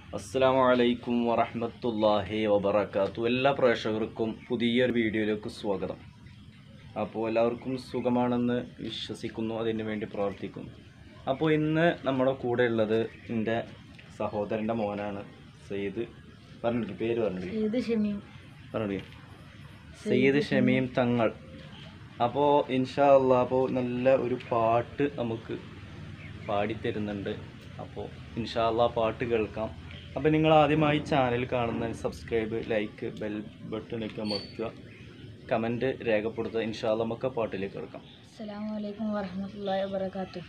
അസ്സലാമു അലൈക്കും വറഹ്മത്തുള്ളാഹി വബറകാത്തു എല്ലാ പ്രേക്ഷകർക്കും പുതിയൊരു വീഡിയോയിലേക്ക് സ്വാഗതം അപ്പോൾ എല്ലാവർക്കും സുഖമാണെന്ന് വിശ്വസിക്കുന്നു അതിന് വേണ്ടി പ്രവർത്തിക്കുന്നു അപ്പോൾ ഇന്ന് നമ്മുടെ കൂടെ ഉള്ളത് എൻ്റെ സഹോദരൻ്റെ മോനാണ് സയ്യിദ് പറഞ്ഞിട്ട് പേര് പറഞ്ഞിട്ട് ഏത് ഷമീം പറഞ്ഞു സയ്യിദ് ഷമീം തങ്ങൾ അപ്പോൾ ഇൻഷാ അള്ളാ അപ്പോൾ നല്ല ഒരു പാട്ട് നമുക്ക് പാടിത്തരുന്നുണ്ട് അപ്പോൾ ഇൻഷാ അള്ളാ പാട്ട് കേൾക്കാം അപ്പോൾ നിങ്ങൾ ആദ്യമായി ചാനൽ കാണുന്ന സബ്സ്ക്രൈബ് ലൈക്ക് ബെൽ ബട്ടണൊക്കെ അമർത്തുക കമൻറ്റ് രേഖപ്പെടുത്തുക ഇൻഷാ അള്ളാ നമുക്ക് ആ പാട്ടിലേക്ക് കേൾക്കാം അസ്സലാമു അലൈക്കും വറഹ്മത്തുള്ളാഹി വബറകാത്തു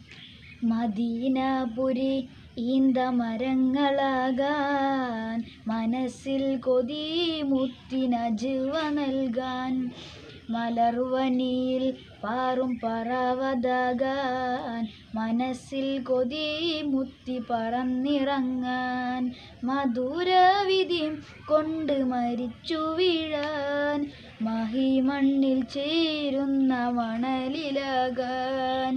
മദീനപുരി ഈന്ത മരങ്ങളാകാൻ മനസ്സിൽ കൊതി മുത്തിനജുവ നൽകാൻ മലർവനിയിൽ പാറും പറവതാകാൻ മനസ്സിൽ കൊതി മുത്തി പറന്നിറങ്ങാൻ മധുരവിധി കൊണ്ട് മരിച്ചു വീഴാൻ മഹിമണ്ണിൽ ചേരുന്ന മണലിലാകാൻ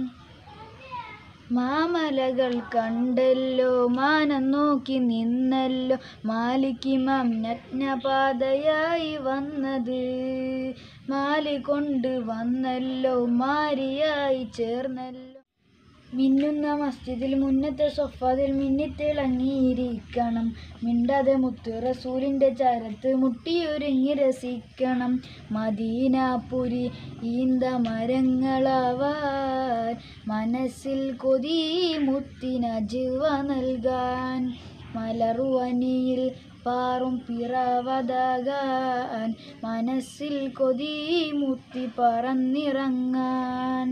മാമലകൾ കണ്ടല്ലോ മാനം നോക്കി നിന്നല്ലോ മാലിക്കിമാം നഗ്നപാതയായി വന്നത് മാലി കൊണ്ട് വന്നല്ലോ മാരിയായി ചേർന്നല്ലോ മിന്നുന്ന മസ്ജിദിൽ മുന്നത്തെ സൊഫാതിൽ മിന്നിത്തിളങ്ങിയിരിക്കണം മിണ്ടാതെ മുത്ത് റസൂലിൻ്റെ ചരത്ത് മുട്ടിയൊരുങ്ങി രസിക്കണം മദീനാപുരി ഈന്ത മരങ്ങളാവാൻ മനസ്സിൽ കൊതി മുത്തിനജുവ നൽകാൻ മലറുവനിയിൽ പാറും പിറവതാകാൻ മനസ്സിൽ കൊതി മുത്തി പറന്നിറങ്ങാൻ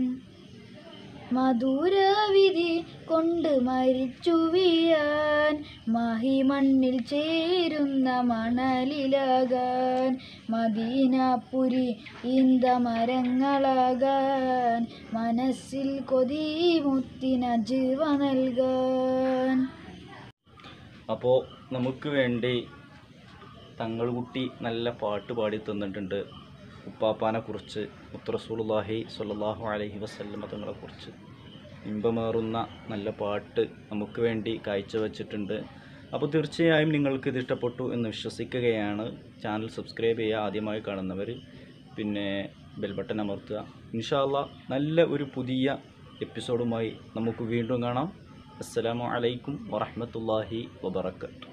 മധുരവിധി കൊണ്ട് മരിച്ചു വീഴാൻ മഹിമണ്ണിൽ ചേരുന്ന മണലിലാകാൻ മദീനാപുരി ഈന്ത മരങ്ങളാകാൻ മനസ്സിൽ കൊതി മുത്തിനജുവ നൽകാൻ അപ്പോൾ നമുക്ക് വേണ്ടി തങ്ങളുകുട്ടി നല്ല പാട്ട് പാടി തന്നിട്ടുണ്ട് ഉപ്പാപ്പാനെ കുറിച്ച് മുത്തറസൂലുള്ളാഹി സ്വല്ലല്ലാഹു അലൈഹി വസല്ലമ തങ്ങളെ കുറിച്ച് ഇമ്പമേറുന്ന നല്ല പാട്ട് നമുക്ക് വേണ്ടി കാഴ്ചവെച്ചിട്ടുണ്ട് അപ്പോൾ തീർച്ചയായും നിങ്ങൾക്ക് ഇത് ഇഷ്ടപ്പെട്ടു എന്ന് വിശ്വസിക്കുകയാണ് ചാനൽ സബ്സ്ക്രൈബ് ചെയ്യുക ആദ്യമായി കാണുന്നവർ പിന്നെ ബെൽ ബട്ടൺ അമർത്തുക ഇൻഷാല്ല നല്ല ഒരു പുതിയ എപ്പിസോഡുമായി നമുക്ക് വീണ്ടും കാണാം അസ്സലാമു അലൈക്കും വറഹ്മത്തുള്ളാഹി വബറകാതുഹു